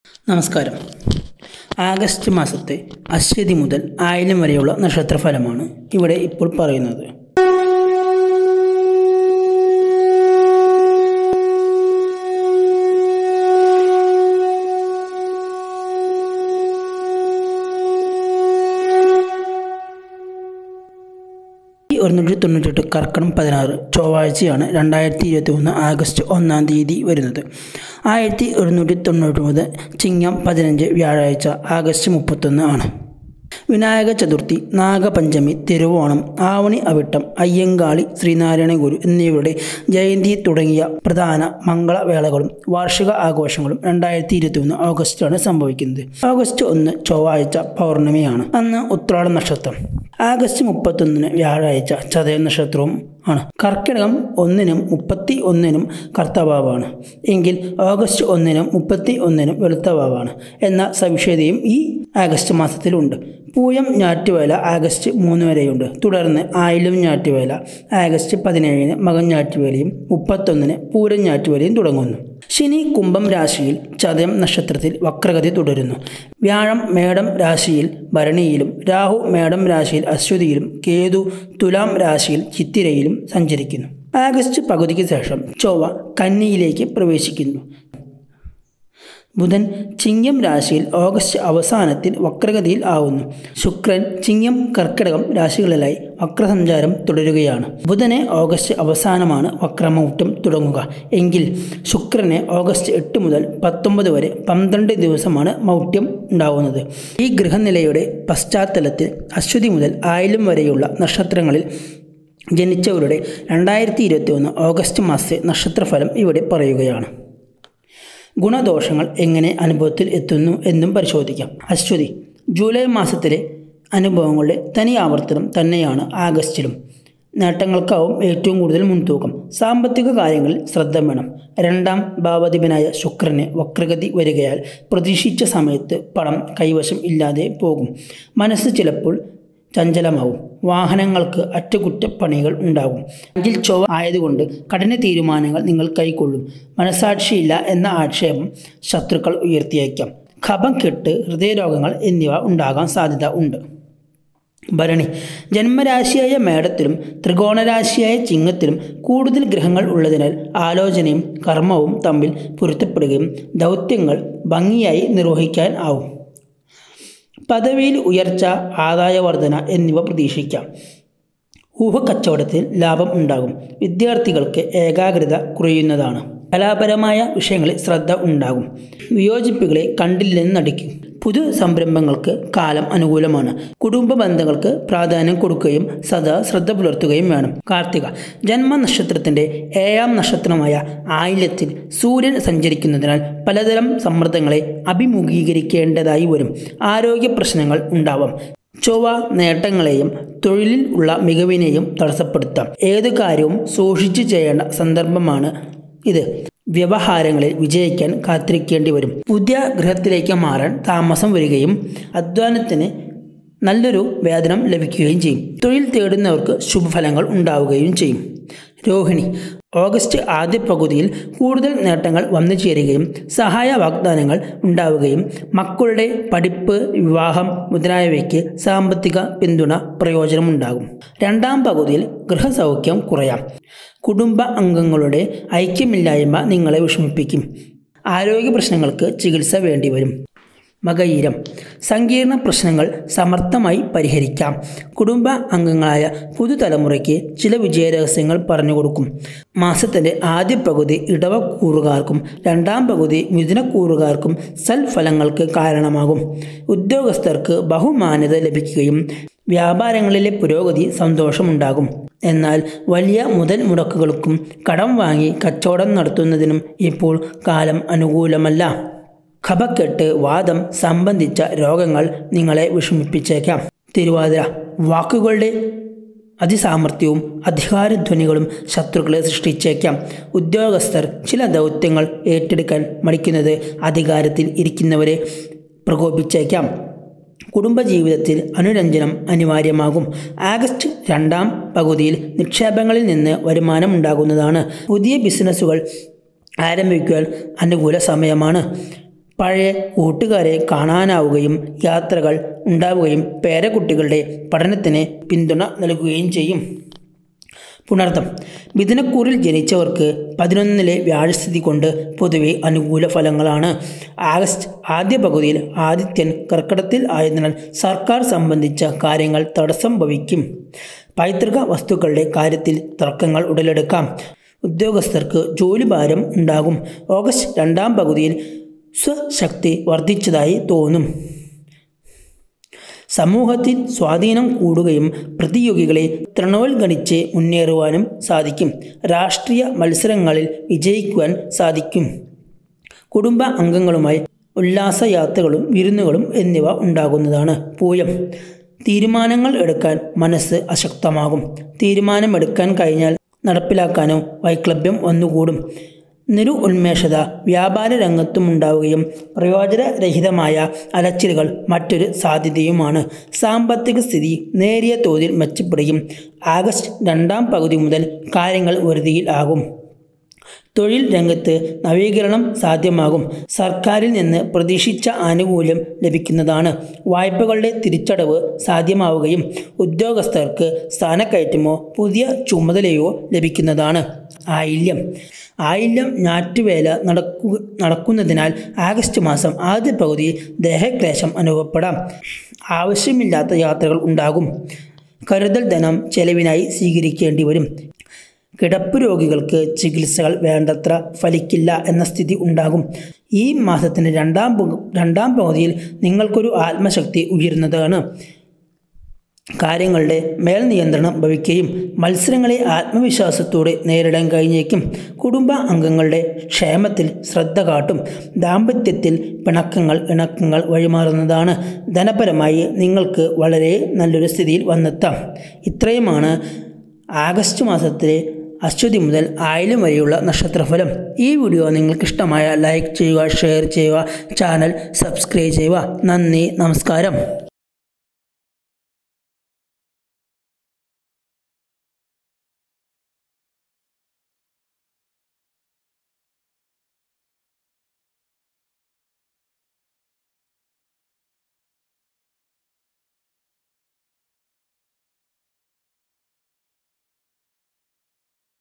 നമസ്കാരം ആഗസ്റ്റ് മാസത്തെ അശ്വതി മുതൽ ആയിരം വരെയുള്ള നക്ഷത്രഫലമാണ് ഇവിടെ ഇപ്പോൾ പറയുന്നത് ഒരുന്നൂറ്റി തൊണ്ണൂറ്റെട്ട് കർക്കടം പതിനാറ് ചൊവ്വാഴ്ചയാണ് രണ്ടായിരത്തി ഇരുപത്തി മൂന്ന് ആഗസ്റ്റ് ഒന്നാം തീയതി വരുന്നത് ആയിരത്തി ഒരുന്നൂറ്റി തൊണ്ണൂറ്റൊമ്പത് ചിങ്ങം പതിനഞ്ച് വ്യാഴാഴ്ച ആഗസ്റ്റ് മുപ്പത്തൊന്ന് ആണ് വിനായക ചതുർത്ഥി നാഗപഞ്ചമി തിരുവോണം ആവണി അവിട്ടം അയ്യങ്കാളി ശ്രീനാരായണ ഗുരു എന്നിവരുടെ ജയന്തി തുടങ്ങിയ പ്രധാന മംഗളവേളകളും വാർഷിക ആഘോഷങ്ങളും രണ്ടായിരത്തി ഇരുപത്തി ഒന്ന് ഓഗസ്റ്റിലാണ് സംഭവിക്കുന്നത് ഓഗസ്റ്റ് ഒന്ന് ചൊവ്വാഴ്ച പൗർണമിയാണ് അന്ന് ഉത്രാട നക്ഷത്രം ആഗസ്റ്റ് മുപ്പത്തൊന്നിന് വ്യാഴാഴ്ച ചതയ നക്ഷത്രവും ആണ് കർക്കിടകം ഒന്നിനും മുപ്പത്തി ഒന്നിനും കർത്തവാവാണ് എങ്കിൽ ഓഗസ്റ്റ് ഒന്നിനും മുപ്പത്തി ഒന്നിനും വെളുത്തവാവാണ് എന്ന സവിശേഷതയും ഈ ആഗസ്റ്റ് മാസത്തിലുണ്ട് പൂയം ഞാറ്റുവേല ആഗസ്റ്റ് മൂന്ന് വരെയുണ്ട് തുടർന്ന് ആയില്യം ഞാറ്റുവേല ആഗസ്റ്റ് പതിനേഴിന് മകൻ ഞാറ്റുവേലയും മുപ്പത്തൊന്നിന് പൂരം ഞാറ്റുവേലയും തുടങ്ങുന്നു ശനി കുംഭം രാശിയിൽ ചതയം നക്ഷത്രത്തിൽ വക്രഗതി തുടരുന്നു വ്യാഴം മേടം രാശിയിൽ ഭരണിയിലും രാഹു മേടം രാശിയിൽ അശ്വതിയിലും കേതു തുലാം രാശിയിൽ ചിത്തിരയിലും സഞ്ചരിക്കുന്നു ആഗസ്റ്റ് പകുതിക്ക് ശേഷം ചൊവ്വ കന്നിയിലേക്ക് പ്രവേശിക്കുന്നു ബുധൻ ചിങ്ങം രാശിയിൽ ഓഗസ്റ്റ് അവസാനത്തിൽ വക്രഗതിയിൽ ആവുന്നു ശുക്രൻ ചിങ്ങം കർക്കിടകം രാശികളിലായി വക്രസഞ്ചാരം തുടരുകയാണ് ബുധനെ ഓഗസ്റ്റ് അവസാനമാണ് വക്രമൗട്ടം തുടങ്ങുക എങ്കിൽ ശുക്രനെ ഓഗസ്റ്റ് എട്ട് മുതൽ പത്തൊമ്പത് വരെ പന്ത്രണ്ട് ദിവസമാണ് മൗട്യം ഉണ്ടാവുന്നത് ഈ ഗൃഹനിലയുടെ പശ്ചാത്തലത്തിൽ അശ്വതി മുതൽ ആയിരം വരെയുള്ള നക്ഷത്രങ്ങളിൽ ജനിച്ചവരുടെ രണ്ടായിരത്തി ഇരുപത്തി ഒന്ന് ഓഗസ്റ്റ് മാസത്തെ നക്ഷത്രഫലം ഇവിടെ പറയുകയാണ് ഗുണദോഷങ്ങൾ എങ്ങനെ അനുഭവത്തിൽ എത്തുന്നു എന്നും പരിശോധിക്കാം അശ്വതി ജൂലൈ മാസത്തിലെ അനുഭവങ്ങളുടെ തനി ആവർത്തനം തന്നെയാണ് ആഗസ്റ്റിലും നേട്ടങ്ങൾക്കാവും ഏറ്റവും കൂടുതൽ മുൻതൂക്കം സാമ്പത്തിക കാര്യങ്ങളിൽ ശ്രദ്ധ വേണം രണ്ടാം ഭാവാധിപനായ ശുക്രന് വക്രഗതി വരികയാൽ പ്രതീക്ഷിച്ച സമയത്ത് പണം കൈവശം ഇല്ലാതെ പോകും മനസ്സ് ചിലപ്പോൾ ചഞ്ചലമാവും വാഹനങ്ങൾക്ക് അറ്റകുറ്റപ്പണികൾ ഉണ്ടാകും അഞ്ചിൽ ചൊവ്വ ആയതുകൊണ്ട് കഠിന തീരുമാനങ്ങൾ നിങ്ങൾ കൈക്കൊള്ളും മനസാക്ഷിയില്ല എന്ന ആക്ഷേപം ശത്രുക്കൾ ഉയർത്തിയേക്കാം ഖപം കെട്ട് ഹൃദയരോഗങ്ങൾ എന്നിവ ഉണ്ടാകാൻ സാധ്യത ഉണ്ട് ഭരണി ജന്മരാശിയായ മേടത്തിലും ത്രികോണരാശിയായ ചിങ്ങത്തിലും കൂടുതൽ ഗ്രഹങ്ങൾ ഉള്ളതിനാൽ ആലോചനയും കർമ്മവും തമ്മിൽ പൊരുത്തപ്പെടുകയും ദൗത്യങ്ങൾ ഭംഗിയായി നിർവഹിക്കാൻ ആവും പദവിയിൽ ഉയർച്ച ആദായവർധന എന്നിവ പ്രതീക്ഷിക്കാം ഊഹക്കച്ചവടത്തിൽ ലാഭം ഉണ്ടാകും വിദ്യാർത്ഥികൾക്ക് ഏകാഗ്രത കുറയുന്നതാണ് കലാപരമായ വിഷയങ്ങളിൽ ശ്രദ്ധ ഉണ്ടാകും വിയോജിപ്പുകളെ കണ്ടില്ലെന്ന് നടിക്കും പുതു സംരംഭങ്ങൾക്ക് കാലം അനുകൂലമാണ് കുടുംബ ബന്ധങ്ങൾക്ക് പ്രാധാന്യം കൊടുക്കുകയും സദാ ശ്രദ്ധ പുലർത്തുകയും വേണം കാർത്തിക ജന്മനക്ഷത്രത്തിൻ്റെ ഏഴാം നക്ഷത്രമായ ആയില്യത്തിൽ സൂര്യൻ സഞ്ചരിക്കുന്നതിനാൽ പലതരം സമ്മർദ്ദങ്ങളെ അഭിമുഖീകരിക്കേണ്ടതായി വരും ആരോഗ്യ പ്രശ്നങ്ങൾ ഉണ്ടാവാം ചൊവ്വ നേട്ടങ്ങളെയും തൊഴിലിൽ ഉള്ള മികവിനെയും തടസ്സപ്പെടുത്താം ഏതു കാര്യവും സൂക്ഷിച്ചു ചെയ്യേണ്ട സന്ദർഭമാണ് ഇത് വ്യവഹാരങ്ങളിൽ വിജയിക്കാൻ കാത്തിരിക്കേണ്ടി വരും പുതിയ ഗൃഹത്തിലേക്ക് മാറാൻ താമസം വരികയും അധ്വാനത്തിന് നല്ലൊരു വേതനം ലഭിക്കുകയും ചെയ്യും തൊഴിൽ തേടുന്നവർക്ക് ശുഭഫലങ്ങൾ ഉണ്ടാവുകയും ചെയ്യും രോഹിണി ഓഗസ്റ്റ് ആദ്യ പകുതിയിൽ കൂടുതൽ നേട്ടങ്ങൾ വന്നു ചേരുകയും സഹായ വാഗ്ദാനങ്ങൾ ഉണ്ടാവുകയും മക്കളുടെ പഠിപ്പ് വിവാഹം മുതലായവയ്ക്ക് സാമ്പത്തിക പിന്തുണ പ്രയോജനമുണ്ടാകും രണ്ടാം പകുതിയിൽ ഗൃഹസൗഖ്യം കുറയാം കുടുംബ അംഗങ്ങളുടെ ഐക്യമില്ലായ്മ നിങ്ങളെ വിഷമിപ്പിക്കും ആരോഗ്യ പ്രശ്നങ്ങൾക്ക് ചികിത്സ വേണ്ടിവരും മകയിരം സങ്കീർണ പ്രശ്നങ്ങൾ സമർത്ഥമായി പരിഹരിക്കാം കുടുംബ അംഗങ്ങളായ പുതുതലമുറയ്ക്ക് ചില വിജയരഹസ്യങ്ങൾ പറഞ്ഞു കൊടുക്കും മാസത്തിൻ്റെ ആദ്യ പകുതി ഇടവക്കൂറുകാർക്കും രണ്ടാം പകുതി മിഥുനക്കൂറുകാർക്കും സൽഫലങ്ങൾക്ക് കാരണമാകും ഉദ്യോഗസ്ഥർക്ക് ബഹുമാന്യത ലഭിക്കുകയും വ്യാപാരങ്ങളിലെ പുരോഗതി സന്തോഷമുണ്ടാകും എന്നാൽ വലിയ മുതൽ മുടക്കുകൾക്കും കടം വാങ്ങി കച്ചവടം നടത്തുന്നതിനും ഇപ്പോൾ കാലം അനുകൂലമല്ല ഖബക്കെട്ട് വാദം സംബന്ധിച്ച രോഗങ്ങൾ നിങ്ങളെ വിഷമിപ്പിച്ചേക്കാം തിരുവാതിര വാക്കുകളുടെ അതിസാമർഥ്യവും അധികാരധ്വനികളും ശത്രുക്കളെ സൃഷ്ടിച്ചേക്കാം ഉദ്യോഗസ്ഥർ ചില ദൗത്യങ്ങൾ ഏറ്റെടുക്കാൻ മടിക്കുന്നത് അധികാരത്തിൽ ഇരിക്കുന്നവരെ പ്രകോപിച്ചേക്കാം കുടുംബജീവിതത്തിൽ അനുരഞ്ജനം അനിവാര്യമാകും ആഗസ്റ്റ് രണ്ടാം പകുതിയിൽ നിക്ഷേപങ്ങളിൽ നിന്ന് വരുമാനം ഉണ്ടാകുന്നതാണ് പുതിയ ബിസിനസ്സുകൾ ആരംഭിക്കുവാൻ അനുകൂല സമയമാണ് പഴയ കൂട്ടുകാരെ കാണാനാവുകയും യാത്രകൾ ഉണ്ടാവുകയും പേരക്കുട്ടികളുടെ പഠനത്തിന് പിന്തുണ നൽകുകയും ചെയ്യും പുണർത്തം മിഥുനക്കൂറിൽ ജനിച്ചവർക്ക് പതിനൊന്നിലെ വ്യാഴസ്ഥിതി കൊണ്ട് പൊതുവെ അനുകൂല ഫലങ്ങളാണ് ആഗസ്റ്റ് ആദ്യ പകുതിയിൽ ആദിത്യൻ കർക്കിടത്തിൽ ആയതിനാൽ സർക്കാർ സംബന്ധിച്ച കാര്യങ്ങൾ തടസ്സം ഭവിക്കും പൈതൃക വസ്തുക്കളുടെ കാര്യത്തിൽ തർക്കങ്ങൾ ഉടലെടുക്കാം ഉദ്യോഗസ്ഥർക്ക് ജോലിഭാരം ഉണ്ടാകും ഓഗസ്റ്റ് രണ്ടാം പകുതിയിൽ സ്വശക്തി വർദ്ധിച്ചതായി തോന്നും സമൂഹത്തിൽ സ്വാധീനം കൂടുകയും പ്രതിയോഗികളെ തൃണവൽഗണിച്ച് മുന്നേറുവാനും സാധിക്കും രാഷ്ട്രീയ മത്സരങ്ങളിൽ വിജയിക്കുവാൻ സാധിക്കും കുടുംബ അംഗങ്ങളുമായി ഉല്ലാസയാത്രകളും വിരുന്നുകളും എന്നിവ ഉണ്ടാകുന്നതാണ് പൂയം തീരുമാനങ്ങൾ എടുക്കാൻ മനസ്സ് അശക്തമാകും തീരുമാനമെടുക്കാൻ കഴിഞ്ഞാൽ നടപ്പിലാക്കാനോ വൈക്ലഭ്യം വന്നുകൂടും നിരു ഉന്മേഷത വ്യാപാര രംഗത്തും ഉണ്ടാവുകയും പ്രയോജനരഹിതമായ അലച്ചിലുകൾ മറ്റൊരു സാധ്യതയുമാണ് സാമ്പത്തിക സ്ഥിതി നേരിയ തോതിൽ മെച്ചപ്പെടുകയും ആഗസ്റ്റ് രണ്ടാം പകുതി മുതൽ കാര്യങ്ങൾ വരുതിയിൽ ആകും തൊഴിൽ രംഗത്ത് നവീകരണം സാധ്യമാകും സർക്കാരിൽ നിന്ന് പ്രതീക്ഷിച്ച ആനുകൂല്യം ലഭിക്കുന്നതാണ് വായ്പകളുടെ തിരിച്ചടവ് സാധ്യമാവുകയും ഉദ്യോഗസ്ഥർക്ക് സ്ഥാനക്കയറ്റമോ പുതിയ ചുമതലയോ ലഭിക്കുന്നതാണ് ആയില്യം ആയില്യം ഞാറ്റുവേല നടക്കുക നടക്കുന്നതിനാൽ ആഗസ്റ്റ് മാസം ആദ്യ പകുതിയിൽ ദേഹക്ലേശം അനുഭവപ്പെടാം ആവശ്യമില്ലാത്ത യാത്രകൾ ഉണ്ടാകും കരുതൽ ധനം ചെലവിനായി സ്വീകരിക്കേണ്ടി വരും കിടപ്പ് രോഗികൾക്ക് ചികിത്സകൾ വേണ്ടത്ര ഫലിക്കില്ല എന്ന സ്ഥിതി ഉണ്ടാകും ഈ മാസത്തിൻ്റെ രണ്ടാം പകു- രണ്ടാം പകുതിയിൽ നിങ്ങൾക്കൊരു ആത്മശക്തി ഉയരുന്നതാണ് കാര്യങ്ങളുടെ മേൽ നിയന്ത്രണം ഭവിക്കുകയും മത്സരങ്ങളെ ആത്മവിശ്വാസത്തോടെ നേരിടാൻ കഴിഞ്ഞേക്കും കുടുംബ അംഗങ്ങളുടെ ക്ഷേമത്തിൽ ശ്രദ്ധ കാട്ടും ദാമ്പത്യത്തിൽ പിണക്കങ്ങൾ ഇണക്കങ്ങൾ വഴിമാറുന്നതാണ് ധനപരമായി നിങ്ങൾക്ക് വളരെ നല്ലൊരു സ്ഥിതിയിൽ വന്നെത്താം ഇത്രയുമാണ് ആഗസ്റ്റ് മാസത്തിലെ അശ്വതി മുതൽ ആയിരം വരെയുള്ള നക്ഷത്രഫലം ഈ വീഡിയോ നിങ്ങൾക്ക് ഇഷ്ടമായ ലൈക്ക് ചെയ്യുക ഷെയർ ചെയ്യുക ചാനൽ സബ്സ്ക്രൈബ് ചെയ്യുക നന്ദി നമസ്കാരം